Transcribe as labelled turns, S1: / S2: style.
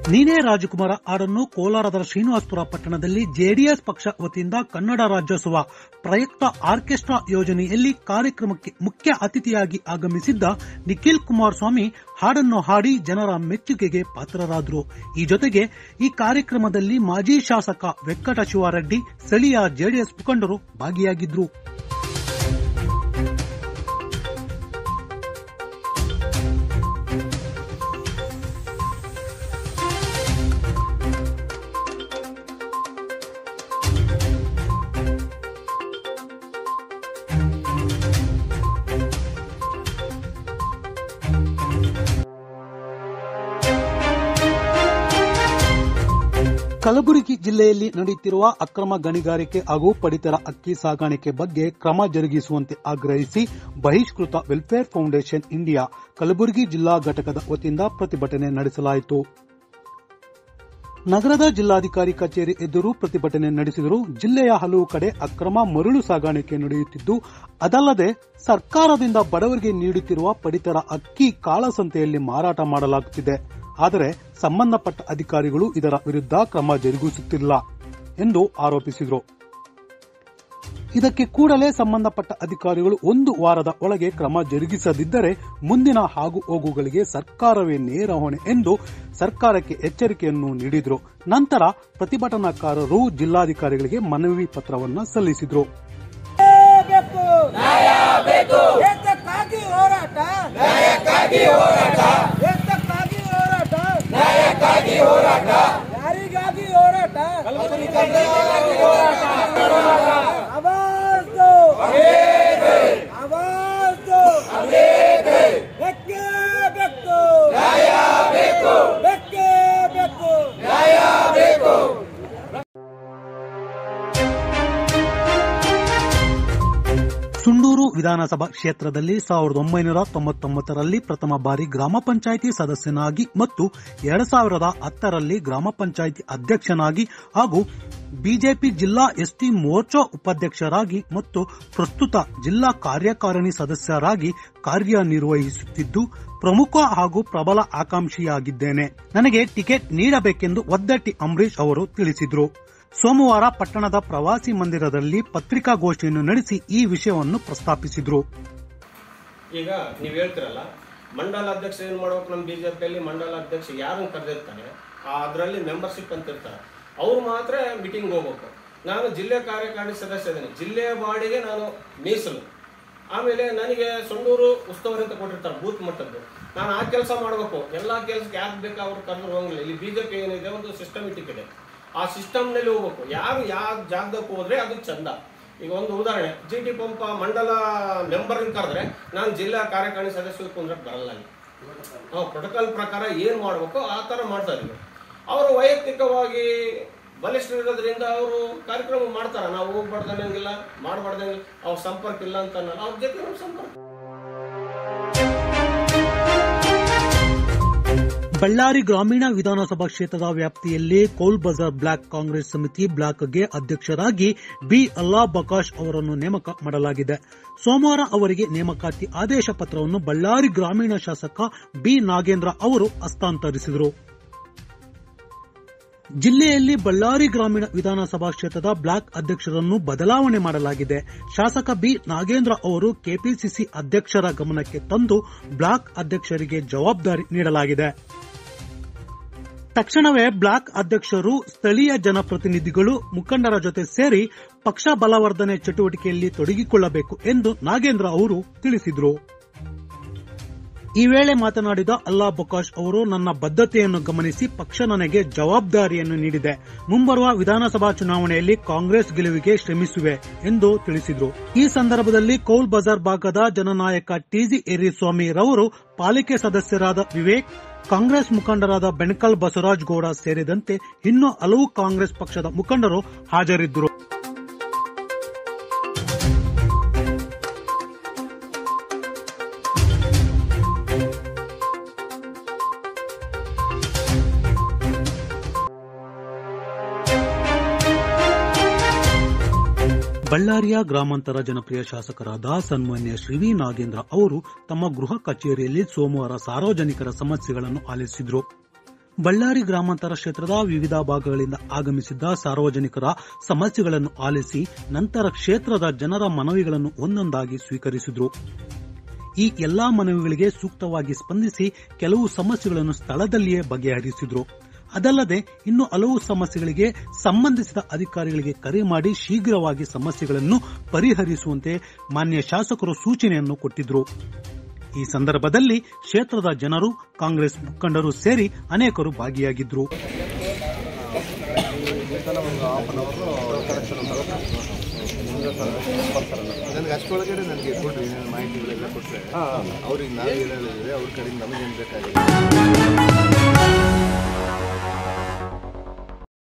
S1: ನೀನೇ ರಾಜಕುಮಾರ ಹಾಡನ್ನು ಕೋಲಾರದ ಶ್ರೀನಿವಾಸಪುರ ಪಟ್ಟಣದಲ್ಲಿ ಜೆಡಿಎಸ್ ಪಕ್ಷ ವತಿಯಿಂದ ಕನ್ನಡ ರಾಜ್ಯೋತ್ಸವ ಪ್ರಯುಕ್ತ ಆರ್ಕೆಸ್ಟ್ರಾ ಯೋಜನೆಯಲ್ಲಿ ಕಾರ್ಯಕ್ರಮಕ್ಕೆ ಮುಖ್ಯ ಅತಿಥಿಯಾಗಿ ಆಗಮಿಸಿದ್ದ ನಿಖಿಲ್ ಕುಮಾರಸ್ವಾಮಿ ಹಾಡನ್ನು ಹಾಡಿ ಜನರ ಮೆಚ್ಚುಗೆಗೆ ಪಾತ್ರರಾದರು ಈ ಜೊತೆಗೆ ಈ ಕಾರ್ಯಕ್ರಮದಲ್ಲಿ ಮಾಜಿ ಶಾಸಕ ವೆಂಕಟ ಶಿವಾರೆಡ್ಡಿ ಸ್ಥಳೀಯ ಜೆಡಿಎಸ್ ಮುಖಂಡರು ಭಾಗಿಯಾಗಿದ್ದರು ಕಲಬುರಗಿ ಜಿಲ್ಲೆಯಲ್ಲಿ ನಡೆಯುತ್ತಿರುವ ಅಕ್ರಮ ಗಣಿಗಾರಿಕೆ ಹಾಗೂ ಪಡಿತರ ಅಕ್ಕಿ ಸಾಗಾಣಿಕೆ ಬಗ್ಗೆ ಕ್ರಮ ಜರುಗಿಸುವಂತೆ ಆಗ್ರಹಿಸಿ ಬಹಿಷ್ಕೃತ ವೆಲ್ಫೇರ್ ಫೌಂಡೇಶನ್ ಇಂಡಿಯಾ ಕಲಬುರಗಿ ಜಿಲ್ಲಾ ಘಟಕದ ವತಿಯಿಂದ ಪ್ರತಿಭಟನೆ ನಡೆಸಲಾಯಿತು ನಗರದ ಜಿಲ್ಲಾಧಿಕಾರಿ ಕಚೇರಿ ಎದುರು ಪ್ರತಿಭಟನೆ ನಡೆಸಿದರು ಜಿಲ್ಲೆಯ ಹಲವು ಕಡೆ ಅಕ್ರಮ ಮರಳು ಸಾಗಾಣಿಕೆ ನಡೆಯುತ್ತಿದ್ದು ಅದಲ್ಲದೆ ಸರ್ಕಾರದಿಂದ ಬಡವರಿಗೆ ನೀಡುತ್ತಿರುವ ಪಡಿತರ ಅಕ್ಕಿ ಕಾಳಸಂತೆಯಲ್ಲಿ ಮಾರಾಟ ಮಾಡಲಾಗುತ್ತಿದೆ ಆದರೆ ಸಂಬಂಧಪಟ್ಟ ಅಧಿಕಾರಿಗಳು ಇದರ ವಿರುದ್ಧ ಕ್ರಮ ಜರುಗಿಸುತ್ತಿಲ್ಲ ಎಂದು ಆರೋಪಿಸಿದರು ಇದಕ್ಕೆ ಕೂಡಲೇ ಸಂಬಂಧಪಟ್ಟ ಅಧಿಕಾರಿಗಳು ಒಂದು ವಾರದ ಒಳಗೆ ಕ್ರಮ ಜರುಗಿಸದಿದ್ದರೆ ಮುಂದಿನ ಹಾಗೂ ಹೋಗುಗಳಿಗೆ ಸರ್ಕಾರವೇ ನೇರ ಹೊಣೆ ಎಂದು ಸರ್ಕಾರಕ್ಕೆ ಎಚ್ಚರಿಕೆಯನ್ನು ನೀಡಿದರು ನಂತರ ಪ್ರತಿಭಟನಾಕಾರರು ಜಿಲ್ಲಾಧಿಕಾರಿಗಳಿಗೆ ಮನವಿ ಪತ್ರವನ್ನು ಸಲ್ಲಿಸಿದರು
S2: ಬೇಕು ನ್ಯಾಯ ಬೇಕು ಏತಕ್ಕಾಗಿ ಹೋರಾಟ ನ್ಯಾಯಕ್ಕಾಗಿ ಹೋರಾಟ ಏತಕ್ಕಾಗಿ ಹೋರಾಟ ನ್ಯಾಯಕ್ಕಾಗಿ ಹೋರಾಟ ಯಾರಿಗಾಗಿ ಹೋರಾಟ ಆವಾಜ್ ದೋ ಆವಾಜ್ ದೋ ಬೇಕೇ ಬೇಕು ನ್ಯಾಯ ಬೇಕು ಬೇಕೇ ಬೇಕು ನ್ಯಾಯ ಬೇಕು
S1: ಸುಂಡೂರು ವಿಧಾನಸಭಾ ಕ್ಷೇತ್ರದಲ್ಲಿ ಸಾವಿರದ ಒಂಬೈನೂರ ತೊಂಬತ್ತೊಂಬತ್ತರಲ್ಲಿ ಪ್ರಥಮ ಬಾರಿ ಗ್ರಾಮ ಪಂಚಾಯಿತಿ ಸದಸ್ಯನಾಗಿ ಮತ್ತು ಎರಡ್ ಸಾವಿರದ ಹತ್ತರಲ್ಲಿ ಗ್ರಾಮ ಪಂಚಾಯಿತಿ ಅಧ್ಯಕ್ಷನಾಗಿ ಹಾಗೂ ಬಿಜೆಪಿ ಜಿಲ್ಲಾ ಎಸ್ಟಿ ಮೋರ್ಚಾ ಉಪಾಧ್ಯಕ್ಷರಾಗಿ ಮತ್ತು ಪ್ರಸ್ತುತ ಜಿಲ್ಲಾ ಕಾರ್ಯಕಾರಿಣಿ ಸದಸ್ಯರಾಗಿ ಕಾರ್ಯನಿರ್ವಹಿಸುತ್ತಿದ್ದು ಪ್ರಮುಖ ಹಾಗೂ ಪ್ರಬಲ ಆಕಾಂಕ್ಷಿಯಾಗಿದ್ದೇನೆ ನನಗೆ ಟಿಕೆಟ್ ನೀಡಬೇಕೆಂದು ಒದ್ದಟ್ಟಿ ಅಂಬರೀಶ್ ಅವರು ತಿಳಿಸಿದರು ಸೋಮವಾರ ಪಟ್ಟಣದ ಪ್ರವಾಸಿ ಮಂದಿರದಲ್ಲಿ ಪತ್ರಿಕಾಗೋಷ್ಠಿಯನ್ನು ನಡೆಸಿ ಈ ವಿಷಯವನ್ನು ಪ್ರಸ್ತಾಪಿಸಿದರು
S3: ಈಗ ನೀವು ಹೇಳ್ತಿರಲ್ಲ ಮಂಡಲ ಅಧ್ಯಕ್ಷ ಏನು ಮಾಡ್ಬೇಕು ನಮ್ಮ ಬಿಜೆಪಿಯಲ್ಲಿ ಮಂಡಲ ಅಧ್ಯಕ್ಷ ಯಾರನ್ನು ಕರೆದಿರ್ತಾರೆ ಅದರಲ್ಲಿ ಮೆಂಬರ್ಶಿಪ್ ಅಂತ ಇರ್ತಾರೆ ಅವ್ರು ಮಾತ್ರ ಮೀಟಿಂಗ್ ಹೋಗ್ಬೇಕು ನಾನು ಜಿಲ್ಲೆ ಕಾರ್ಯಕಾರಿಣಿ ಸದಸ್ಯ ಇದ್ದೇನೆ ಜಿಲ್ಲೆಯ ಬಾಡಿಗೆ ನಾನು ಮೀಸಲು ಆಮೇಲೆ ನನಗೆ ಸೊಂಡೂರು ಉಸ್ತುವಾರಿ ಅಂತ ಕೊಟ್ಟಿರ್ತಾರೆ ಬೂತ್ ಮಟ್ಟದ್ದು ನಾನು ಆ ಕೆಲಸ ಮಾಡಬೇಕು ಎಲ್ಲ ಕೆಲಸಕ್ಕೆ ಯಾರು ಬೇಕಾ ಅವ್ರು ಕರೆದ್ರು ಹೋಗಂಗಿಲ್ಲ ಇಲ್ಲಿ ಬಿಜೆಪಿ ಏನಿದೆ ಒಂದು ಸಿಸ್ಟಮೆಟಿಕ್ ಇದೆ ಆ ಸಿಸ್ಟಮ್ನಲ್ಲಿ ಹೋಗ್ಬೇಕು ಯಾರು ಯಾವ ಜಾಗದಕ್ಕೆ ಹೋದ್ರೆ ಅದು ಚಂದ ಈಗ ಒಂದು ಉದಾಹರಣೆ ಜಿ ಟಿ ಪಂಪ ಮಂಡಲ ಮೆಂಬರ್ ಕರೆದ್ರೆ ನಾನು ಜಿಲ್ಲಾ ಕಾರ್ಯಕಾರಿಣಿ ಸದಸ್ಯ ಕುಂದ್ರಕ್ಕೆ ಬರಲ್ಲ ಅಲ್ಲಿ ನಾವು ಪ್ರೋಟೋಕಾಲ್ ಪ್ರಕಾರ ಏನು ಮಾಡಬೇಕು ಆ ಥರ ಮಾಡ್ತಾ ಇದ್ದೀವಿ ಅವರು ವೈಯಕ್ತಿಕವಾಗಿ ಬಲಿಷ್ಠರಿರೋದ್ರಿಂದ ಅವರು ಕಾರ್ಯಕ್ರಮ ಮಾಡ್ತಾರೆ ನಾವು ಹೋಗ್ಬಾರ್ದಂಗಿಲ್ಲ ಮಾಡಬಾರ್ದಂಗಿಲ್ಲ ಅವ್ರ ಸಂಪರ್ಕ ಇಲ್ಲ ಅಂತ ಅನ್ನಲ್ಲ ಅವ್ರ ಜೊತೆ ನಮ್ಮ ಸಂಪರ್ಕ
S1: ಬಳ್ಳಾರಿ ಗ್ರಾಮೀಣ ವಿಧಾನಸಭಾ ಕ್ಷೇತ್ರದ ವ್ಯಾಪ್ತಿಯಲ್ಲಿ ಕೌಲ್ ಬಜಾರ್ ಬ್ಲಾಕ್ ಕಾಂಗ್ರೆಸ್ ಸಮಿತಿ ಬ್ಲಾಕ್ಗೆ ಅಧ್ಯಕ್ಷರಾಗಿ ಬಿ ಅಲ್ಲಾ ಬಕಾಶ್ ಅವರನ್ನು ನೇಮಕ ಮಾಡಲಾಗಿದೆ ಸೋಮವಾರ ಅವರಿಗೆ ನೇಮಕಾತಿ ಆದೇಶ ಪತ್ರವನ್ನು ಬಳ್ಳಾರಿ ಗ್ರಾಮೀಣ ಶಾಸಕ ಬಿ ನಾಗೇಂದ್ರ ಅವರು ಹಸ್ತಾಂತರಿಸಿದರು ಜಿಲ್ಲೆಯಲ್ಲಿ ಬಳ್ಳಾರಿ ಗ್ರಾಮೀಣ ವಿಧಾನಸಭಾ ಕ್ಷೇತ್ರದ ಬ್ಲಾಕ್ ಅಧ್ಯಕ್ಷರನ್ನು ಬದಲಾವಣೆ ಮಾಡಲಾಗಿದೆ ಶಾಸಕ ಬಿ ನಾಗೇಂದ್ರ ಅವರು ಕೆಪಿಸಿಸಿ ಅಧ್ಯಕ್ಷರ ಗಮನಕ್ಕೆ ತಂದು ಬ್ಲಾಕ್ ಅಧ್ಯಕ್ಷರಿಗೆ ಜವಾಬ್ದಾರಿ ನೀಡಲಾಗಿದೆ ತಕ್ಷಣವೇ ಬ್ಲಾಕ್ ಅಧ್ಯಕ್ಷರು ಸ್ಥಳೀಯ ಜನಪ್ರತಿನಿಧಿಗಳು ಮುಖಂಡರ ಜೊತೆ ಸೇರಿ ಪಕ್ಷ ಬಲವರ್ಧನೆ ಚಟುವಟಿಕೆಯಲ್ಲಿ ತೊಡಗಿಕೊಳ್ಳಬೇಕು ಎಂದು ನಾಗೇಂದ್ರ ಅವರು ತಿಳಿಸಿದರು ಈ ವೇಳೆ ಮಾತನಾಡಿದ ಅಲ್ಲಾ ಬೊಕಾಶ್ ಅವರು ನನ್ನ ಬದ್ಧತೆಯನ್ನು ಗಮನಿಸಿ ಪಕ್ಷ ನನಗೆ ಜವಾಬ್ದಾರಿಯನ್ನು ನೀಡಿದೆ ಮುಂಬರುವ ವಿಧಾನಸಭಾ ಚುನಾವಣೆಯಲ್ಲಿ ಕಾಂಗ್ರೆಸ್ ಗೆಲುವಿಗೆ ಶ್ರಮಿಸುವೆ ಎಂದು ತಿಳಿಸಿದರು ಈ ಸಂದರ್ಭದಲ್ಲಿ ಕೌಲ್ ಬಜಾರ್ ಭಾಗದ ಜನನಾಯಕ ಟಿಜಿ ಯರ್ರಿಸ್ವಾಮಿ ರವರು ಪಾಲಿಕೆ ಸದಸ್ಯರಾದ ವಿವೇಕ್ ಕಾಂಗ್ರೆಸ್ ಮುಖಂಡರಾದ ಬೆಣಕಲ್ ಬಸವರಾಜ್ ಗೌಡ ಸೇರಿದಂತೆ ಇನ್ನೂ ಹಲವು ಕಾಂಗ್ರೆಸ್ ಪಕ್ಷದ ಮುಖಂಡರು ಹಾಜರಿದ್ದರು ಬಳ್ಳಾರಿಯ ಗ್ರಾಮಾಂತರ ಜನಪ್ರಿಯ ಶಾಸಕರಾದ ಸನ್ಮಾನ್ಯ ಶ್ರೀವಿ ನಾಗೇಂದ್ರ ಅವರು ತಮ್ಮ ಗೃಹ ಕಚೇರಿಯಲ್ಲಿ ಸೋಮವಾರ ಸಾರ್ವಜನಿಕರ ಸಮಸ್ಯೆಗಳನ್ನು ಆಲಿಸಿದರು ಬಳ್ಳಾರಿ ಗ್ರಾಮಾಂತರ ಕ್ಷೇತ್ರದ ವಿವಿಧ ಭಾಗಗಳಿಂದ ಆಗಮಿಸಿದ್ದ ಸಾರ್ವಜನಿಕರ ಸಮಸ್ಯೆಗಳನ್ನು ಆಲಿಸಿ ನಂತರ ಕ್ಷೇತ್ರದ ಜನರ ಮನವಿಗಳನ್ನು ಒಂದೊಂದಾಗಿ ಸ್ವೀಕರಿಸಿದ್ರು ಈ ಎಲ್ಲಾ ಮನವಿಗಳಿಗೆ ಸೂಕ್ತವಾಗಿ ಸ್ಪಂದಿಸಿ ಕೆಲವು ಸಮಸ್ಯೆಗಳನ್ನು ಸ್ಥಳದಲ್ಲಿಯೇ ಬಗೆಹರಿಸಿದ್ರು ಅದಲ್ಲದೆ ಇನ್ನು ಹಲವು ಸಮಸ್ಯೆಗಳಿಗೆ ಸಂಬಂಧಿಸಿದ ಅಧಿಕಾರಿಗಳಿಗೆ ಕರೆ ಮಾಡಿ ಶೀಘ್ರವಾಗಿ ಸಮಸ್ಯೆಗಳನ್ನು ಪರಿಹರಿಸುವಂತೆ ಮಾನ್ಯ ಶಾಸಕರು ಸೂಚನೆಯನ್ನು ಕೊಟ್ಟಿದ್ರು ಈ ಸಂದರ್ಭದಲ್ಲಿ ಕ್ಷೇತ್ರದ ಜನರು ಕಾಂಗ್ರೆಸ್ ಮುಖಂಡರು ಸೇರಿ ಅನೇಕರು ಭಾಗಿಯಾಗಿದ್ರು
S4: ನನಗೆ ಅಷ್ಟೊಳಗಡೆ ನನಗೆ ಕೊಡ್ರಿ ಏನೇನು ಮಾಹಿತಿಗಳೆಲ್ಲ ಕೊಟ್ಟರೆ ಅವ್ರಿಗೆ ನಾವು ಏನೇನಿದೆ ಅವ್ರ ಕಡೆಯಿಂದ ನಮಗೇನು ಬೇಕಾಗಿದೆ